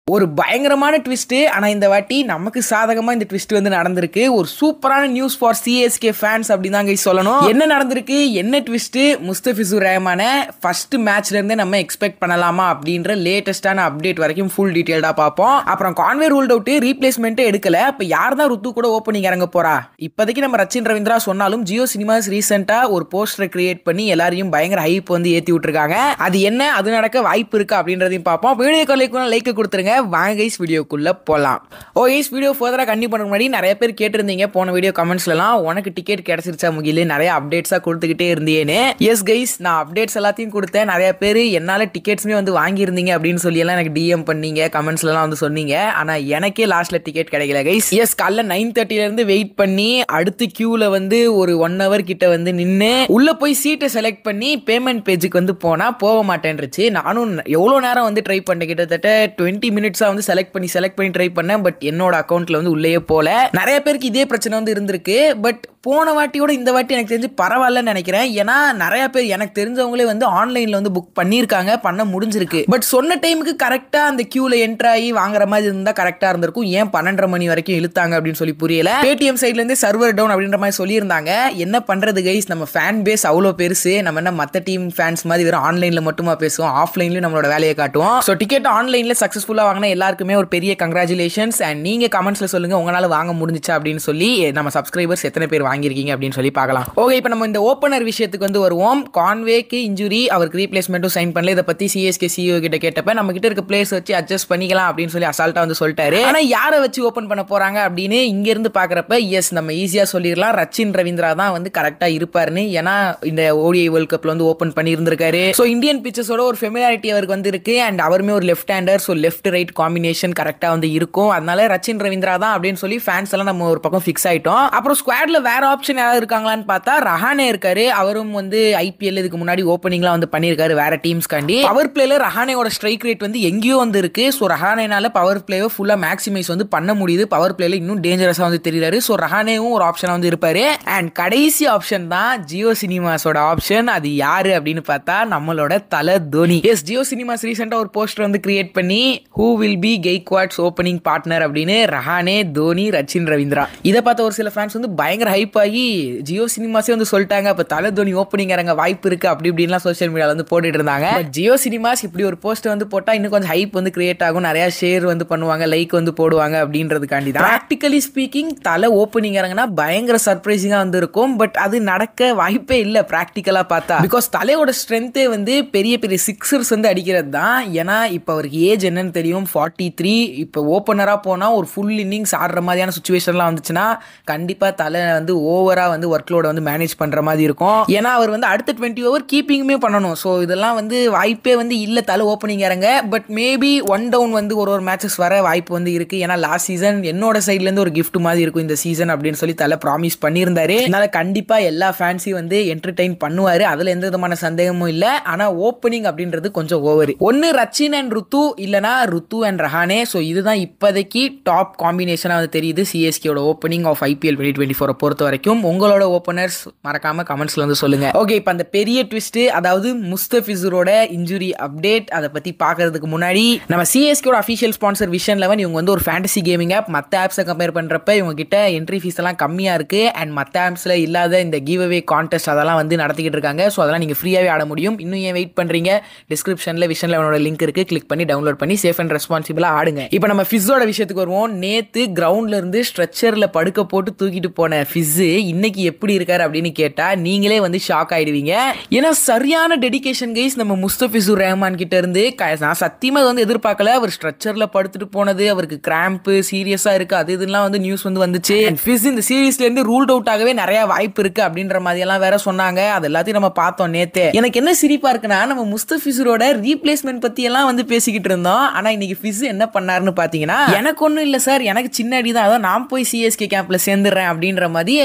ஒரு பயங்கரமான ட்விஸ்ட் ஆனா இந்த வாட்டி நமக்கு சாதகமா இந்த ட்விஸ்ட் வந்து நடந்திருக்கு ஒரு சூப்பரான நியூஸ் ஃபார் சிஎஸ்கே ஃபேன்ஸ் அப்படின்னு தான் guys சொல்லணும் என்ன நடந்திருக்கு என்ன ட்விஸ்ட் முஸ்தபிசூர் ரஹ்மான ஃபர்ஸ்ட் மேட்ச்ல இருந்தே நம்ம எக்ஸ்பெக்ட் பண்ணலாமா அப்படின்ற லேட்டஸ்டான அப்டேட் வரைக்கும் ஃபுல் டீடைல்டா பார்ப்போம் அப்புறம் கான்வே ரூல்ட் அவுட் ரீப்ளேஸ்மெண்ட் எடுக்கல இப்ப யார் தான் ருத்து கூட ஓப்பனிங் இறங்க போறா இப்போதைக்கு நம்ம ரச்சின் ரவீந்திரா சொன்னாலும் ஜியோ சினிமாஸ் ரீசெண்டா ஒரு போஸ்டரை கிரியேட் பண்ணி எல்லாரையும் பயங்கர ஹைப் வந்து ஏத்தி விட்டுருக்காங்க அது என்ன அது நடக்க வாய்ப்பு இருக்கு அப்படின்றதையும் பார்ப்போம் வீடியோ கொலைக்கு லைக் கொடுத்துருங்க வாங்க கைஸ் வீடியோக்குள்ள போலாம் ஓ கைஸ் வீடியோ ஃபர்தரா கண்டிப்பாக பண்ண முன்னாடி நிறைய பேர் கேட்டிருந்தீங்க போன வீடியோ கமெண்ட்ஸ்லாம் உனக்கு டிக்கெட் கிடைச்சிருச்சா முகில நிறைய அப்டேட்ஸாக கொடுத்துக்கிட்டே இருந்தேன்னு எஸ் கைஸ் நான் அப்டேட்ஸ் எல்லாத்தையும் கொடுத்தேன் நிறைய பேர் என்னால் டிக்கெட்ஸுமே வந்து வாங்கியிருந்தீங்க அப்படின்னு சொல்லி எல்லாம் எனக்கு டிஎம் பண்ணீங்க கமெண்ட்ஸ்லாம் வந்து சொன்னீங்க ஆனால் எனக்கே லாஸ்ட்ல டிக்கெட் கிடைக்கல கைஸ் எஸ் காலைல நைன் தேர்ட்டிலேருந்து வெயிட் பண்ணி அடுத்து கியூவில் வந்து ஒரு ஒன் ஹவர் கிட்ட வந்து நின்று உள்ள போய் சீட்டை செலக்ட் பண்ணி பேமெண்ட் பேஜுக்கு வந்து போனால் போக மாட்டேன்ருச்சு நானும் எவ்வளோ நேரம் வந்து ட்ரை பண்ணேன் கிட்டத்தட்ட டுவெண்ட்டி மினிட்ஸாக வந்து செலக்ட் பண்ணி செலக்ட் பண்ணி ட்ரை பண்ணேன் பட் என்னோட அக்கௌண்ட்டில் வந்து உள்ளேயே போல நிறைய பேருக்கு இதே பிரச்சனை வந்து இருந்திருக்கு பட் போன வாட்டியோட இந்த வாட்டி எனக்கு தெரிஞ்சு பரவாயில்லன்னு நினைக்கிறேன் ஏன்னா நிறைய பேர் எனக்கு தெரிஞ்சவங்களே வந்து ஆன்லைனில் வந்து புக் பண்ணியிருக்காங்க பண்ண முடிஞ்சிருக்கு பட் சொன்ன டைமுக்கு கரெக்டாக அந்த கியூவில் என்ட்ரு ஆகி வாங்குற மாதிரி இருந்தால் கரெக்டாக இருந்திருக்கும் ஏன் பன்னெண்டரை மணி வரைக்கும் இழுத்தாங்க அப்படின்னு சொல்லி புரியல பேடிஎம் சைட்லேருந்து சர்வர் டவுன் அப்படின்ற மாதிரி சொல்லியிருந்தாங்க என்ன பண்ணுறது கைஸ் நம்ம ஃபேன் பேஸ் அவ்வளோ பெருசு நம்ம என்ன மற்ற டீம் ஃபேன்ஸ் மாதிரி வெறும் ஆன்லைனில் மட்டுமா பேசுவோம் ஆஃப்லைன்லையும் நம்மளோட வேலையை காட்டுவோம் ஸோ டிக்கெட் ஆன்லைனில் சக்ஸஸ்ஃபுல்லாக வாங்கின எல்லாருக்குமே ஒரு பெரிய கங்க்ராச்சுலேஷன்ஸ் அண்ட் நீங்கள் கமெண்ட்ஸில் சொல்லுங்கள் உங்களால் வாங்க முடிஞ்சிச்சா அப்படின்னு சொல்லி நம்ம சப்ஸ்கிரைபர்ஸ் எத்தனை பேர் வாங்கியிருக்கீங்க அப்படின்னு சொல்லி பார்க்கலாம் ஓகே இப்போ நம்ம இந்த ஓப்பனர் விஷயத்துக்கு வந்து வருவோம் கான்வேக்கு இன்ஜுரி அவருக்கு ரீப்ளேஸ்மெண்ட்டும் சைன் பண்ணல இதை பற்றி சிஎஸ்கே சிஓ கிட்ட கேட்டப்ப நம்ம கிட்ட இருக்க பிளேஸ் வச்சு அட்ஜஸ்ட் பண்ணிக்கலாம் அப்படின்னு சொல்லி அசால்ட்டாக வந்து சொல்லிட்டாரு ஆனால் யாரை வச்சு ஓப்பன் பண்ண போகிறாங்க அப்படின்னு இங்கேருந்து பார்க்குறப்ப எஸ் நம்ம ஈஸியாக சொல்லிடலாம் ரச்சின் ரவீந்திரா தான் வந்து கரெக்டாக இருப்பாருன்னு ஏன்னா இந்த ஓடிஐ வேர்ல்ட் கப்பில் வந்து ஓப்பன் பண்ணியிருந்திருக்காரு ஸோ இந்தியன் பிச்சர்ஸோட ஒரு ஃபெமிலாரிட்டி அவருக்கு வந்து இருக்கு அண்ட் அவருமே ஒரு left hander so left right combination கரெக்டாக வந்து இருக்கும் அதனால ரச்சின் ரவீந்திரா தான் அப்படின்னு சொல்லி ஃபேன்ஸ் எல்லாம் நம்ம ஒரு பக்கம் ஃபிக்ஸ் ஆயிட்டோம் அப்புறம் ஸ்குவாட்ல வேற ஆப்ஷன் யாராவது இருக்காங்களான்னு பார்த்தா ரஹானே இருக்காரு அவரும் வந்து ஐபிஎல் இதுக்கு முன்னாடி ஓப்பனிங்லாம் வந்து பண்ணியிருக்காரு வேற டீம்ஸ்காண்டி பவர் பிளேல ரஹானேயோட ஸ்ட்ரைக் ரேட் வந்து எங்கேயோ வந்து இருக்கு ஸோ ரஹானேனால பவர் பிளேவை ஃபுல்லாக மேக்ஸிமைஸ் வந்து பண்ண முடியுது பவர் பிளேல இன்னும் டேஞ்சரஸாக வந்து தெரியுறாரு ஸோ ரஹானேவும் ஒரு ஆப்ஷனாக வந்து இருப்பாரு அண்ட் கடைசி ஆப்ஷன் தான் ஜியோ சினிமாஸோட ஆப்ஷன் அது யாரு அப்படின்னு பார்த்தா நம்மளோட தல தோனி எஸ் ஜியோ சினிமாஸ் ரீசெண்டாக ஒரு போஸ்டர் வந்து கிரியேட் பண்ணி ஹூ வில் பி கெய்க்வாட்ஸ் ஓப்பனிங் பார்ட்னர் அப்படின்னு ரஹானே தோனி ரச்சின் ரவீந்திரா இதை பார்த்த ஒரு சில ஃபேன்ஸ் வந்து பயங்கர ஹைப் ஆகி ஜியோ சினிமாஸே வந்து சொல்லிட்டாங்க அப்போ தலை தோனி ஓப்பனிங் இறங்க வாய்ப்பு இருக்கு அப்படி இப்படின்லாம் சோஷியல் மீடியாவில் வந்து போட்டுட்டு இருந்தாங்க But ஜியோ சினிமாஸ் இப்படி ஒரு போஸ்ட் வந்து போட்டால் இன்னும் கொஞ்சம் ஹைப் வந்து கிரியேட் ஆகும் நிறைய ஷேர் வந்து பண்ணுவாங்க லைக் வந்து போடுவாங்க அப்படின்றதுக்காண்டி தான் ப்ராக்டிக்கலி ஸ்பீக்கிங் தலை ஓப்பனிங் இறங்கினா பயங்கர சர்ப்ரைசிங்காக வந்து இருக்கும் பட் அது நடக்க வாய்ப்பே இல்லை ப்ராக்டிக்கலாக பார்த்தா பிகாஸ் தலையோட ஸ்ட்ரென்த்தே வந்து பெரிய பெரிய சிக்ஸர்ஸ் வந்து அடிக்கிறது தான் ஏன்னா இப்போ அவருக்கு ஏஜ் என்னன்னு தெரியும் ஃபார்ட்டி த்ரீ இப்போ ஓப்பனராக போனால் ஒரு ஃபுல் இன்னிங்ஸ் ஆடுற மாதிரியான சுச்சுவேஷன்லாம் வந்துச்சுன்னா கண்டிப்பாக தலை வந்து ஓவராக வந்து ஒர்க் லோட வந்து மேனேஜ் பண்ணுற மாதிரி இருக்கும் ஏன்னா அவர் வந்து அடுத்த டுவெண்ட்டி ஓவர் கீப்பிங்குமே பண்ணணும் ஸோ இதெல்லாம் வந்து வாய்ப்பே வந்து இல்லை தலை ஓப்பனிங் இறங்க பட் மேபி ஒன் டவுன் வந்து ஒரு ஒரு மேட்சஸ் வர வாய்ப்பு வந்து இருக்குது ஏன்னா லாஸ்ட் சீசன் என்னோட சைட்லேருந்து ஒரு gift மாதிரி இருக்கும் இந்த சீசன் அப்படின்னு சொல்லி தலை ப்ராமிஸ் பண்ணியிருந்தாரு அதனால கண்டிப்பாக எல்லா ஃபேன்ஸையும் வந்து என்டர்டைன் பண்ணுவார் அதில் எந்த விதமான சந்தேகமும் இல்லை ஆனால் ஓப்பனிங் அப்படின்றது கொஞ்சம் ஓவர் ஒன்று ரச்சின் அண்ட் ருத்து இல்லைனா ருத்து அண்ட் ரஹானே ஸோ இதுதான் இப்போதைக்கு டாப் காம்பினேஷனாக வந்து தெரியுது சிஎஸ்கேயோட opening of IPL twenty twenty ஃபோரை பொறுத்த வரைக்கும் உங்களோட ஓப்பனர்ஸ் மறக்காம கமெண்ட்ஸ்ல வந்து சொல்லுங்க ஓகே இப்போ அந்த பெரிய ட்விஸ்ட் அதாவது முஸ்தபிசூரோட இன்ஜுரி அப்டேட் அதை பத்தி பார்க்கறதுக்கு முன்னாடி நம்ம சிஎஸ்கேயோட அஃபிஷியல் ஸ்பான்சர் விஷன் லெவன் இவங்க வந்து ஒரு ஃபேண்டசி கேமிங் ஆப் மற்ற ஆப்ஸை கம்பேர் பண்றப்ப இவங்க கிட்ட என்ட்ரி ஃபீஸ் எல்லாம் கம்மியா இருக்கு அண்ட் மற்ற ஆப்ஸ்ல இல்லாத இந்த கிவ் அவே கான்டெஸ்ட் அதெல்லாம் வந்து நடத்திக்கிட்டு இருக்காங்க ஸோ அதெல்லாம் நீங்க ஃப்ரீயாவே ஆட முடியும் இன்னும் ஏன் வெயிட் பண்றீங்க டிஸ்கிரிப்ஷன்ல விஷன் லெவனோட லிங்க் இருக்கு கிளிக் பண்ணி டவுன்லோட் பண்ணி சேஃப் அண்ட் ரெஸ்பான்சிபிளா ஆடுங்க இப்போ நம்ம ஃபிஸோட விஷயத்துக்கு வருவோம் நேத்து கிரவுண்ட்ல இருந்து ஸ்ட்ரெச்சர்ல படுக்க போட்டு தூக்கிட்டு போன ஃபிஸ் இன்னைக்கு எப்படி இருக்காரு அப்படின்னு கேட்டா நீங்களே வந்து ஷாக் ஆயிடுவீங்க ஏன்னா சரியான டெடிகேஷன் கைஸ் நம்ம முஸ்தபிசூர் ரஹ்மான் கிட்ட இருந்து க- நான் சத்தியமா இது வந்து எதிர்பார்க்கல அவர் ஸ்ட்ரெச்சர்ல படுத்துட்டு போனது அவருக்கு கிராம்ப் சீரியஸா இருக்கு அது இதெல்லாம் வந்து நியூஸ் வந்து வந்துச்சு ஃபிஸ் இந்த சீரீஸ்ல இருந்து ரூல்ட் அவுட் ஆகவே நிறைய வாய்ப்பு இருக்கு அப்படின்ற மாதிரி எல்லாம் வேற சொன்னாங்க அது எல்லாத்தையும் நம்ம பார்த்தோம் நேத்தே எனக்கு என்ன சிரிப்பா இருக்குன்னா நம்ம முஸ்தபிசூரோட ரீப்ளேஸ்மெண்ட் பத்தி எல்லாம் வந்து பேசிக்கிட்டு இருந்தோம் ஆனா இன்னைக்கு ஃபிஸ் என்ன பண்ணாருன்னு பாத்தீங்கன்னா எனக்கு ஒண்ணும் இல்ல சார் எனக்கு சின்ன அடி தான் அதான் நான் போய் சிஎஸ்கே கேம்ப்ல சேர்ந்துடுறேன் அப்படின்ற மாதிரி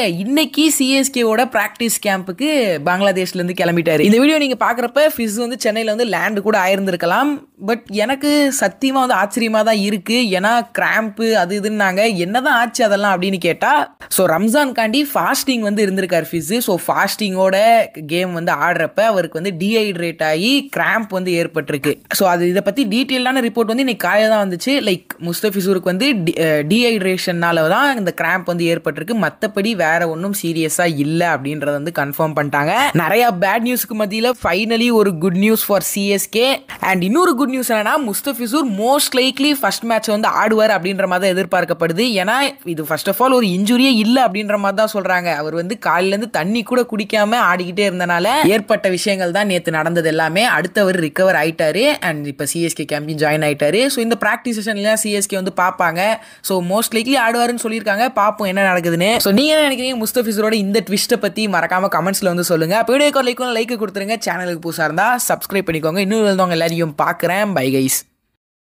இன்னைக்கு சிஎஸ்கேவோட ப்ராக்டிஸ் கேம்புக்கு பங்களாதேஷ்ல இருந்து கிளம்பிட்டாரு இந்த வீடியோ நீங்க பாக்குறப்ப ஃபிஸ் வந்து சென்னையில வந்து லேண்டு கூட ஆயிருந்திருக்கலாம் பட் எனக்கு சத்தியமா வந்து ஆச்சரியமா தான் இருக்கு ஏன்னா கிராம்ப்பு அது இதுன்னாங்க என்னதான் ஆச்சு அதெல்லாம் அப்படின்னு கேட்டா ஸோ ரம்ஜான் காண்டி ஃபாஸ்டிங் வந்து இருந்திருக்காரு ஃபிஸ் ஸோ ஃபாஸ்டிங்கோட கேம் வந்து ஆடுறப்ப அவருக்கு வந்து டீஹைட்ரேட் ஆகி கிராம்ப் வந்து ஏற்பட்டிருக்கு ஸோ அது இதை பத்தி டீட்டெயிலான ரிப்போர்ட் வந்து இன்னைக்கு காலையில் தான் வந்துச்சு லைக் முஸ்தபிசூருக்கு வந்து டீஹைட்ரேஷனால தான் இந்த கிராம்ப் வந்து ஏற்பட்டிருக்கு மற்றபடி வேற ஒன்றும் சீரியஸாக இல்லை அப்படின்றத வந்து கன்ஃபார்ம் பண்ணிட்டாங்க நிறைய பேட் நியூஸ்க்கு மத்தியில் ஃபைனலி ஒரு good news for CSK and இன்னொரு குட் நியூஸ் என்னன்னா Mustafizur most likely first match வந்து ஆடுவார் அப்படின்ற மாதிரி தான் எதிர்பார்க்கப்படுது ஏன்னா இது ஃபர்ஸ்ட் ஆஃப் ஆல் ஒரு இன்ஜுரியே இல்லை அப்படின்ற மாதிரி தான் சொல்றாங்க அவர் வந்து காலையிலேருந்து தண்ணி கூட குடிக்காம ஆடிக்கிட்டே இருந்தனால ஏற்பட்ட விஷயங்கள் தான் நேற்று நடந்தது எல்லாமே அடுத்தவர் ரிகவர் ஆயிட்டாரு அண்ட் இப்போ சிஎஸ்கே கேம்பின் ஜாயின் ஆயிட்டாரு ஸோ இந்த ப்ராக்டிஸ் செஷன்லாம் சிஎஸ்கே வந்து பார்ப்பாங்க ஸோ மோஸ்ட் லைக்லி ஆடுவாருன்னு சொல்லியிருக்காங்க பார்ப்போம் என்ன நடக்குதுன்னு ஸோ நீங்க என்ன நினைக்கிறீங்க முஸ்தபிசரோட இந்த ட்விஸ்ட்டை பற்றி மறக்காம கமெண்ட்ஸ்ல வந்து சொல்லுங்க வீடியோக்கு லைக் லைக் கொடுத்துருங்க சேனலுக்கு புதுசாக இருந்தால் சப்ஸ்கிரைப் பண்ணிக்கோங்க இன்னும் இருந்தவங்க எல்லாரையும் பார்க்குறேன் பை கைஸ்